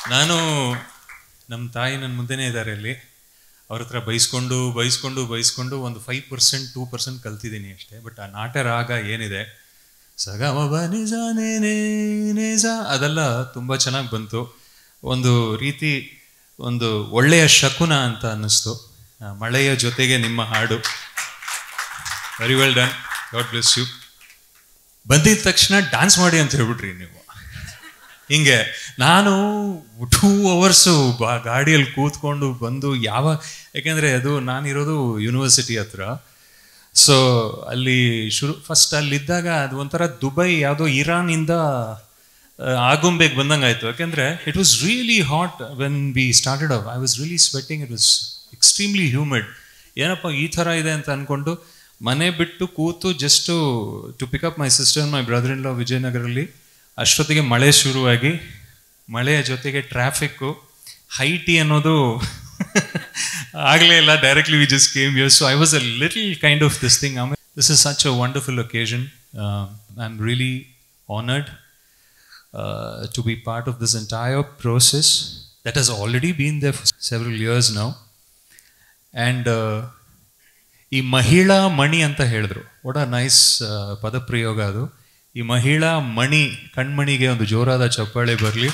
ನಾನು ನಮ್ಮ ತಾಯಿ ನನ್ನ ಮುಂದೆನೇ ಇದ್ದಾರೆ ಇಲ್ಲಿ ಅವ್ರ ಹತ್ರ ಬೈಸ್ಕೊಂಡು ಬೈಸ್ಕೊಂಡು ಬೈಸ್ಕೊಂಡು ಒಂದು ಫೈವ್ ಪರ್ಸೆಂಟ್ ಟೂ ಪರ್ಸೆಂಟ್ ಕಲ್ತಿದ್ದೀನಿ ಅಷ್ಟೇ ಬಟ್ ಆ ನಾಟ್ಯ ರಾಗ ಏನಿದೆ ಸಗಮಬ ನಿಜ ನೇನೇ ನೇಜ ಅದೆಲ್ಲ ತುಂಬ ಚೆನ್ನಾಗಿ ಬಂತು ಒಂದು ರೀತಿ ಒಂದು ಒಳ್ಳೆಯ ಶಕುನ ಅಂತ ಅನ್ನಿಸ್ತು ಆ, ಮಳೆಯ ಜೊತೆಗೆ ನಿಮ್ಮ ಹಾಡು very well done God bless you ಬಂದಿದ ತಕ್ಷಣ ಡ್ಯಾನ್ಸ್ ಮಾಡಿ ಅಂತ ಹೇಳ್ಬಿಟ್ರಿ ನೀವು ಹಿಂಗೆ ನಾನು ಟೂ ಅವರ್ಸು ಬಾ ಗಾಡಿಯಲ್ಲಿ ಕೂತ್ಕೊಂಡು ಬಂದು ಯಾವ ಯಾಕೆಂದರೆ ಅದು ನಾನಿರೋದು ಯೂನಿವರ್ಸಿಟಿ ಹತ್ರ ಸೊ ಅಲ್ಲಿ ಶುರು ಫಸ್ಟ್ ಅಲ್ಲಿದ್ದಾಗ ಅದು ಒಂಥರ ದುಬೈ ಯಾವುದೋ ಇರಾನಿಂದ ಆಗುಂಬೆಗೆ ಬಂದಂಗೆ ಆಯಿತು ಯಾಕೆಂದರೆ it was really hot when we started I was really sweating it was extremely humid ಏನಪ್ಪ ಈ ಥರ ಇದೆ ಅಂತ ಅಂದ್ಕೊಂಡು ಮನೆ ಬಿಟ್ಟು ಕೂತು just to pick up my sister my brother in law ವಿಜಯನಗರಲ್ಲಿ ಅಷ್ಟೊತ್ತಿಗೆ ಮಳೆ ಶುರುವಾಗಿ ಮಳೆಯ ಜೊತೆಗೆ ಟ್ರಾಫಿಕ್ಕು ಹೈಟಿ ಅನ್ನೋದು ಆಗಲೇ ಇಲ್ಲ directly we just came here so I was a little kind of this thing ಆಮೇಲೆ this is such a wonderful occasion I am really honoured to be part of this entire process that has already been there for several years now. And uh, ಈ ಮಹಿಳಾ ಮಣಿ ಅಂತ ಹೇಳಿದ್ರು ಒಡ nice ಪದಪ್ರಯೋಗ ಅದು ಈ ಮಹಿಳಾ ಮಣಿ ಕಣ್ಮಣಿಗೆ ಒಂದು ಜೋರಾದ ಚಪ್ಪಾಳೆ ಬರಲಿ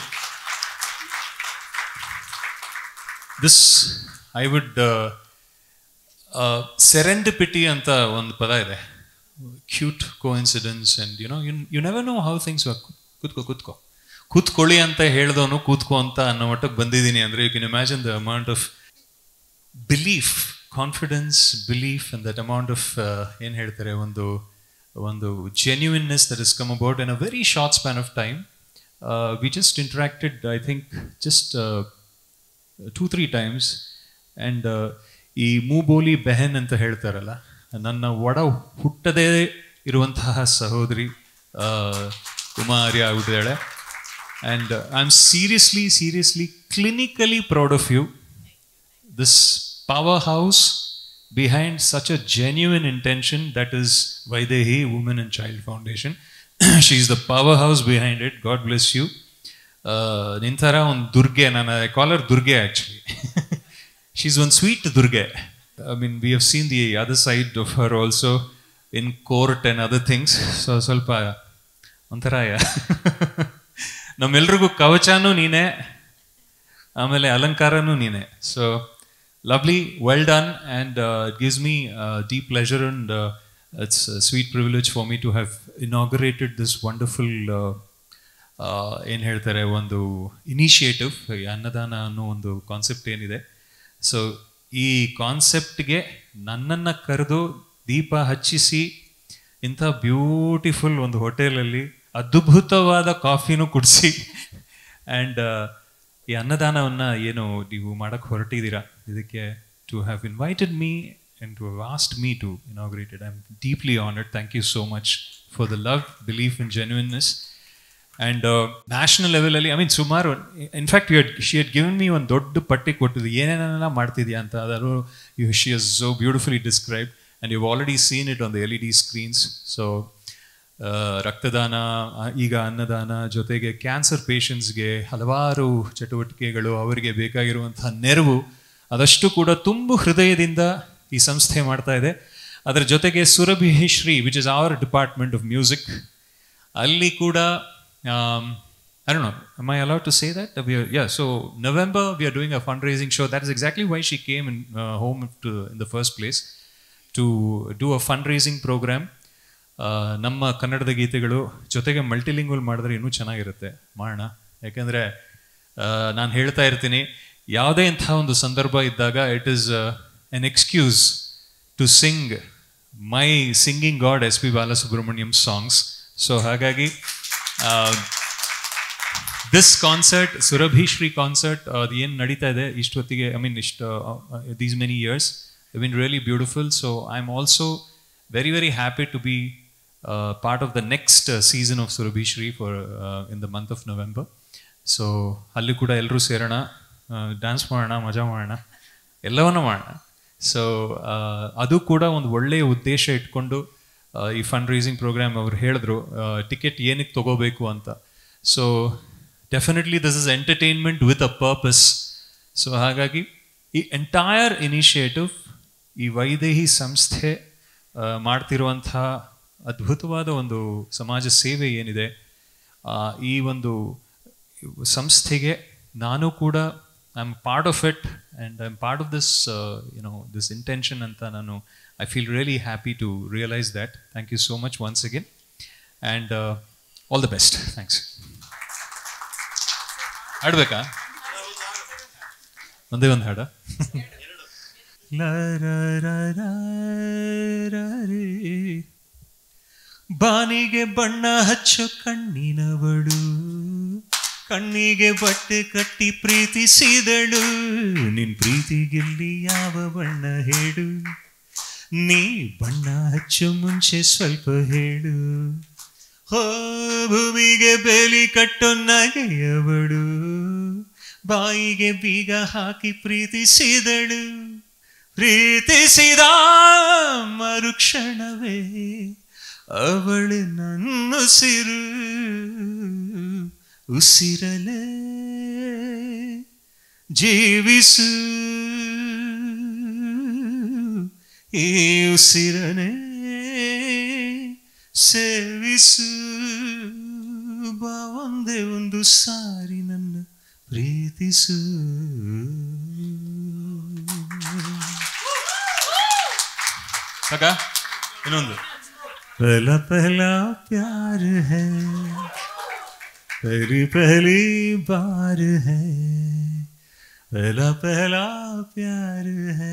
ದಿಸ್ ಐ ವುಡ್ ಸೆರೆಂಡಿಪಿಟಿ ಅಂತ ಒಂದು ಪದ ಇದೆ cute coincidence and you know you you never know how things ಕೂತ್ಕೋ ಕೂತ್ಕೋ ಕೂತ್ಕೊಳ್ಳಿ ಅಂತ ಹೇಳ್ದವನು ಕೂತ್ಕೋ ಅಂತ ಅನ್ನೋ ಮಟ್ಟಕ್ಕೆ ಬಂದಿದ್ದೀನಿ ಅಂದರೆ you can imagine the amount of belief confidence belief and that amount of ಏನು ಹೇಳ್ತಾರೆ ಒಂದು ಒಂದು genuineness that is come about in a very short span of time we just interacted I think just two three times and ಈ ಮೂಬೋಲಿ ಬೆಹನ್ ಅಂತ ಹೇಳ್ತಾರಲ್ಲ ನನ್ನ ಒಡ ಹುಟ್ಟದೇ ಇರುವಂತಹ ಸಹೋದರಿ ಕುಮಾರಿ ಆಗ್ಬಿಟ್ಟಿದ್ದಾಳೆ and I am seriously seriously clinically proud of you this powerhouse behind such a genuine intention that is Vaidehi Women and Child Foundation. she is the powerhouse behind it. God bless you. Uh, Nintara on Durge, and I call her Durge actually. She's one sweet Durge. I mean, we have seen the other side of her also in court and other things. So, ಸ್ವಲ್ಪ ಒಂಥರ ನಮ್ಮೆಲ್ರಿಗೂ ಕವಚನೂ ನೀನೆ ಆಮೇಲೆ ಅಲಂಕಾರನೂ ನೀನೆ so lovely, well done, and uh, it gives me uh, deep pleasure and uh, it's a sweet privilege for me to have inaugurated this wonderful ಏನು ಹೇಳ್ತಾರೆ ಒಂದು initiative ಅನ್ನದಾನ ಅನ್ನೋ ಒಂದು ಕಾನ್ಸೆಪ್ಟ್ ಏನಿದೆ ಸೊ ಈ ಕಾನ್ಸೆಪ್ಟ್ಗೆ ನನ್ನನ್ನು ಕರೆದು ದೀಪ ಹಚ್ಚಿಸಿ ಇಂಥ ಬ್ಯೂಟಿಫುಲ್ ಒಂದು ಹೋಟೆಲಲ್ಲಿ ಅದ್ಭುತವಾದ ಕಾಫಿನೂ ಕುಡಿಸಿ ಆ್ಯಂಡ್ ಈ ಅನ್ನದಾನವನ್ನು ಏನು ನೀವು ಮಾಡಕ್ಕೆ ಹೊರಟಿದ್ದೀರಾ ಇದಕ್ಕೆ to have invited me and to have asked me to inaugurated I am deeply honoured thank you so much for the love belief in genuineness and national ಲೆವೆಲಲ್ಲಿ ಐ ಮೀನ್ ಸುಮಾರು in fact you she had given me ಒಂದು ದೊಡ್ಡ ಪಟ್ಟಿ ಕೊಟ್ಟಿದ್ದು ಏನೇನೆಲ್ಲ ಮಾಡ್ತಿದ್ಯಾ ಅಂತ ಅದನ್ನು you she is so beautifully described and you already seen it on the L E D screens so ರಕ್ತದಾನ ಈಗ ಅನ್ನದಾನ ಜೊತೆಗೆ ಕ್ಯಾನ್ಸರ್ ಪೇಷಂಟ್ಸ್ಗೆ ಹಲವಾರು ಚಟುವಟಿಕೆಗಳು ಅವರಿಗೆ ಬೇಕಾಗಿರುವಂತಹ ನೆರವು ಅದಷ್ಟು ಕೂಡ ತುಂಬು ಹೃದಯದಿಂದ ಈ ಸಂಸ್ಥೆ ಮಾಡ್ತಾ ಇದೆ ಅದರ ಜೊತೆಗೆ Surabhi Shri which is our department of music ಅಲ್ಲಿ ಕೂಡ I don't know am I allowed to say that? We are, yeah, so November we are doing a fundraising show. That is exactly why she came in, uh, home to, in the first place to do a fundraising program. ನಮ್ಮ ಕನ್ನಡದ ಗೀತೆಗಳು ಜೊತೆಗೆ multilingual ಮಾಡಿದ್ರೆ ಇನ್ನೂ ಚೆನ್ನಾಗಿರುತ್ತೆ ಮಾಡೋಣ ಯಾಕೆಂದರೆ ನಾನು ಹೇಳ್ತಾ ಇರ್ತೀನಿ ಯಾವುದೇ ಇಂಥ ಒಂದು ಸಂದರ್ಭ ಇದ್ದಾಗ it is an excuse to sing my singing god S P Balasubrahmanyam songs so ಹಾಗಾಗಿ this concert Surabhi Shri concert ಅದು ಏನು ನಡೀತಾ ಇದೆ ಇಷ್ಟೊತ್ತಿಗೆ ಐ ಮೀನ್ ಇಷ್ಟು these many years I mean really beautiful so I am also very very happy to be part of the next season of Surabhi Shri for in the month of November so ಅಲ್ಲಿ ಕೂಡ ಎಲ್ಲರೂ ಸೇರೋಣ dance ಮಾಡೋಣ ಮಜಾ ಮಾಡೋಣ ಎಲ್ಲವನ್ನೂ ಮಾಡೋಣ so ಅದು ಕೂಡ ಒಂದು ಒಳ್ಳೆಯ ಉದ್ದೇಶ ಇಟ್ಕೊಂಡು ಈ ಫಂಡ್ ರೈಸಿಂಗ್ ಪ್ರೋಗ್ರಾಮ್ ಅವ್ರು ಹೇಳಿದ್ರು ಟಿಕೆಟ್ ಏನಕ್ಕೆ ತಗೋಬೇಕು ಅಂತ so definitely this is entertainment with a purpose so ಹಾಗಾಗಿ ಈ ಎಂಟೈರ್ ಇನಿಷಿಯೇಟಿವ್ ಈ ವೈದೇಹಿ ಸಂಸ್ಥೆ ಆ, ಮಾಡ್ತಿರುವಂತಹ ಅದ್ಭುತವಾದ ಒಂದು ಸಮಾಜ ಸೇವೆ ಏನಿದೆ ಆ, ಈ ಒಂದು ಸಂಸ್ಥೆಗೆ ನಾನು ಕೂಡ I am part of it and I am part of this you know this intention ಅಂತ ನಾನು I feel really happy to realise that thank you so much once again and all the best thanks ಹಾಡ್ಬೇಕಾ ಒಂದೇ ಒಂದು ಹಾಡ ಬಾನಿಗೆ ಬಣ್ಣ ಹಚ್ಚೋ ಕಣ್ಣಿನವಳು ಕಣ್ಣಿಗೆ ಬಟ್ಟೆ ಕಟ್ಟಿ ಪ್ರೀತಿಸಿದಳು ನಿನ್ ಪ್ರೀತಿಗಿಲ್ಲಿ ಯಾವ ಬಣ್ಣ ಹೇಳು ನೀ ಬಣ್ಣ ಹಚ್ಚೋ ಮುಂಚೆ ಸ್ವಲ್ಪ ಹೇಳು ಹೋ ಭೂಮಿಗೆ ಬೇಲಿ ಕಟ್ಟೋ ನಗೆಯವಳು ಬಾಯಿಗೆ ಬೀಗ ಹಾಕಿ ಪ್ರೀತಿಸಿದಳು ಪ್ರೀತಿಸಿದ ಮರುಕ್ಷಣವೇ ಅವಳು ನನ್ನುಸಿರು ಉಸಿರಲೇ ಜೀವಿಸು ಈ ಉಸಿರನೇ ಸೇವಿಸು ಬಾ ಒಂದೇ ಒಂದು ಸಾರಿ ನನ್ನ ಪ್ರೀತಿಸು ಸಾಕಾ ಇನ್ನೊಂದು पहला पहला प्यार है पहली पहली बार है पहला पहला प्यार है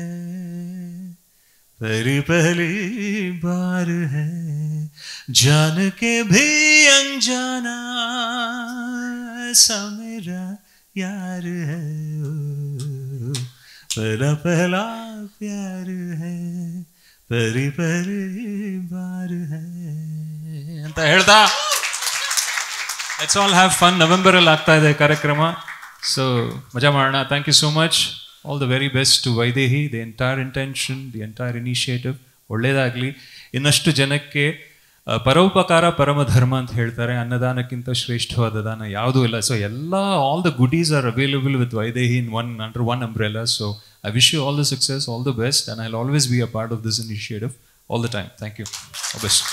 पहली पहली बार है जान के भी अनजाना ऐसा मेरा यार है ओ, पहला पहला प्यार है ಪರಿ ಪರಿ ಬಾರ್ ಹೈ ಅಂತ ಹೇಳ್ತಾ ಲೆಟ್ಸ್ ಆಲ್ ಹ್ಯಾವ್ ಫನ್ ನವೆಂಬರಲ್ಲಿ ಆಗ್ತಾ ಇದೆ ಕಾರ್ಯಕ್ರಮ ಸೊ ಮಜಾ ಮಾಡೋಣ thank you so much all the very best to Vaidehi the entire intention the entire initiative ಒಳ್ಳೇದಾಗಲಿ ಇನ್ನಷ್ಟು ಜನಕ್ಕೆ ಆ, ಪರೋಪಕಾರ ಪರಮ ಧರ್ಮ ಅಂತ ಹೇಳ್ತಾರೆ ಅನ್ನದಾನಕ್ಕಿಂತ ಶ್ರೇಷ್ಠವಾದ ದಾನ ಯಾವುದೂ ಇಲ್ಲ ಸೊ ಎಲ್ಲ all the goodies are available with Vaidehi in one under one umbrella so I wish you all the success all the best and I always be a part of this initiative all the time thank you best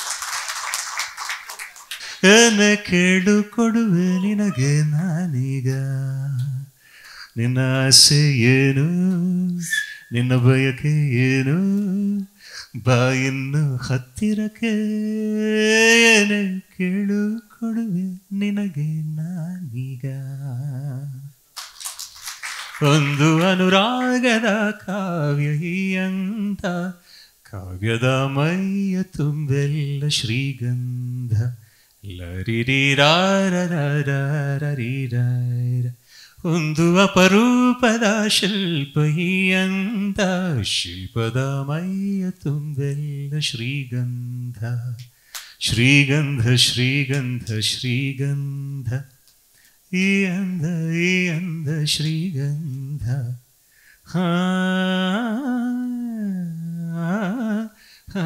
ಏನ ಕೇಳು ಕೊಡುವೆ ನಿನಗೆ ನಾನೀಗ ನಿನ್ನ ಆಸೆ ಏನು ನಿನ್ನ ಬಯಕೆ ಏನು ಬಾ ಇನ್ನು ಹತ್ತಿರಕ್ಕೆ ಏನೇ ಕೇಳು ಕೊಡುವೆ ನಿನಗೆ ನಾನೀಗ ಒಂದು ಅನುರಾಗದ ಕಾವ್ಯ ಈ ಅಂತ ಕಾವ್ಯದ ಮೈಯ ತುಂಬೆಲ್ಲ ಶ್ರೀಗಂಧ ಲರಿರಿರಾರರರರಿರಾರ. ಒಂದು ಅಪರೂಪದ ಶಿಲ್ಪ ಈ ಅಂತ ಶಿಲ್ಪದ ಮೈಯ ತುಂಬೆಲ್ಲ ಶ್ರೀಗಂಧ ಶ್ರೀಗಂಧ ಶ್ರೀಗಂಧ ಶ್ರೀಗಂಧ ಈ ಅಂದ ಈ ಅಂದ ಶ್ರೀಗಂಧ ಹಾ ಹಾ,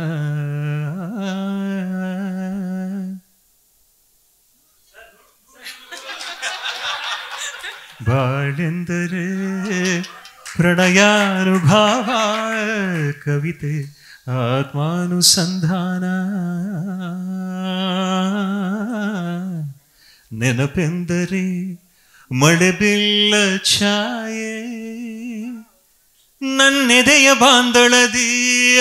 ಬಾಳೆಂದರೆ ಪ್ರಣಯಾನುಭಾವ ಕವಿತೆ ಆತ್ಮಾನುಸಂಧಾನ ನೆನಪೆಂದರೆ ಮಳೆಬಿಲ್ಲ ಛಾಯೆ ನನ್ನೆದೆಯ ಬಾಂದಳದಿಯ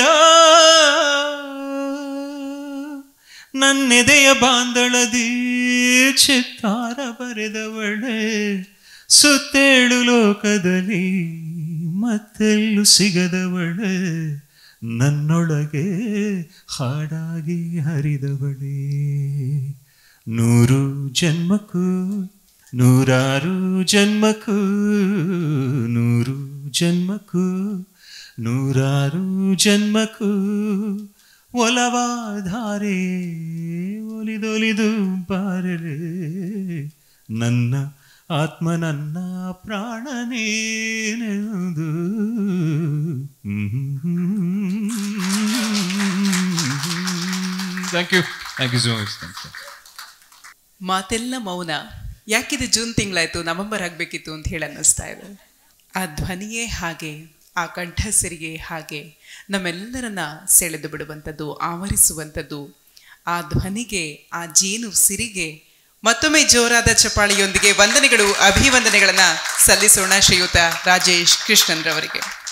ನನ್ನೆದೆಯ ಬಾಂದಳದಿ ಚಿತ್ತಾರ ಬರೆದವಳೆ ಸುತ್ತೇಳು ಲೋಕದಲ್ಲಿ ಮತ್ತೆಲ್ಲೂ ಸಿಗದವಳೆ ನನ್ನೊಳಗೆ ಹಾಡಾಗಿ ಹರಿದವಳೆ ನೂರು ಜನ್ಮಕ್ಕೂ ನೂರಾರು ಜನ್ಮಕ್ಕೂ ನೂರು ಜನ್ಮಕ್ಕೂ ನೂರಾರು ಜನ್ಮಕ್ಕೂ ಒಲವಾಧಾರೆ ಒಲಿದೊಲಿದು ಬಾರರೆ ನನ್ನ ಆತ್ಮ ನನ್ನ ಪ್ರಾಣ ನೀನೆಂದು thank you thank you so much thank you ಮಾತೆಲ್ಲ ಮೌನ ಯಾಕಿದು ಜೂನ್ ತಿಂಗಳಾಯ್ತು ನವೆಂಬರ್ ಆಗಬೇಕಿತ್ತು ಅಂತ ಹೇಳಿ ಅನ್ನಿಸ್ತಾ ಇದೆ ಆ ಧ್ವನಿಯೇ ಹಾಗೆ ಆ ಕಂಠಸಿರಿಗೆ ಹಾಗೆ ನಮ್ಮೆಲ್ಲರನ್ನ ಸೆಳೆದು ಬಿಡುವಂಥದ್ದು ಆವರಿಸುವಂಥದ್ದು ಆ ಧ್ವನಿಗೆ ಆ ಜೇನು ಸಿರಿಗೆ ಮತ್ತೊಮ್ಮೆ ಜೋರಾದ ಚಪಾಳಿಯೊಂದಿಗೆ ವಂದನೆಗಳು ಅಭಿವಂದನೆಗಳನ್ನ ಸಲ್ಲಿಸೋಣ ಶ್ರೀಯುತ ರಾಜೇಶ್ ಕೃಷ್ಣನ್ರವರಿಗೆ